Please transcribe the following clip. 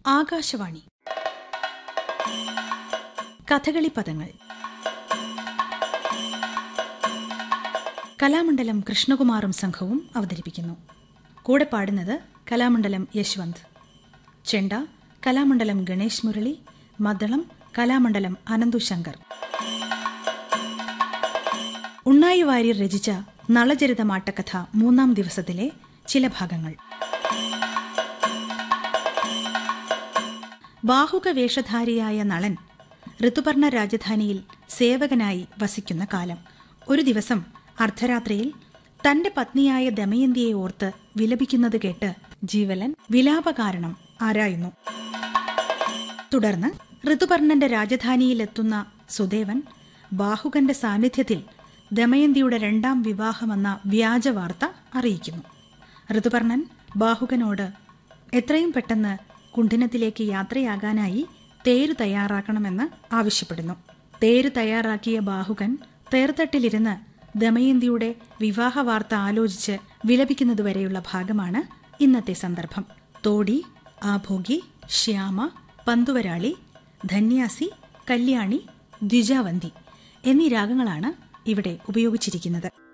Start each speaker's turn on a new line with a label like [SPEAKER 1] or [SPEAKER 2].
[SPEAKER 1] ആകാശവാണി കഥകളി പദങ്ങൾ കലാമണ്ഡലം കൃഷ്ണകുമാറും സംഘവും അവതരിപ്പിക്കുന്നു കൂടെ പാടുന്നത് കലാമണ്ഡലം യശ്വന്ത് ചെണ്ട കലാമണ്ഡലം ഗണേശ് മുരളി മദ്ദളം കലാമണ്ഡലം അനന്തു ശങ്കർ ഉണ്ണായി വാര്യർ രചിച്ച നളചരിതമാട്ടക്കഥ മൂന്നാം ദിവസത്തിലെ ചില ഭാഗങ്ങൾ ബാഹുക വേഷധാരിയായ നളൻ ഋതുപർണ രാജധാനിയിൽ സേവകനായി വസിക്കുന്ന കാലം ഒരു ദിവസം അർദ്ധരാത്രിയിൽ തന്റെ പത്നിയായ ദമയന്തിയെ ഓർത്ത് വിലപിക്കുന്നത് കേട്ട് ജീവലൻ വിലാപകാരണം ആരായുന്നു തുടർന്ന് ഋതുപർണന്റെ രാജധാനിയിലെത്തുന്ന സുദേവൻ ബാഹുകന്റെ സാന്നിധ്യത്തിൽ ദമയന്തിയുടെ രണ്ടാം വിവാഹമെന്ന വ്യാജവാർത്ത അറിയിക്കുന്നു ഋതുപർണൻ ബാഹുകനോട് എത്രയും പെട്ടെന്ന് കുണ്ഠിനത്തിലേക്ക് യാത്രയാകാനായി തേര് തയ്യാറാക്കണമെന്ന് ആവശ്യപ്പെടുന്നു തേര് തയ്യാറാക്കിയ ബാഹുകൻ തേർത്തട്ടിലിരുന്ന് ദമയന്തിയുടെ വിവാഹ വാർത്ത ആലോചിച്ച് വിലപിക്കുന്നതുവരെയുള്ള ഭാഗമാണ് ഇന്നത്തെ സന്ദർഭം തോടി ആഭോഗി ശ്യാമ പന്തുവരാളി ധന്യാസി കല്യാണി ദ്വിജാവന്തി എന്നീ രാഗങ്ങളാണ് ഇവിടെ ഉപയോഗിച്ചിരിക്കുന്നത്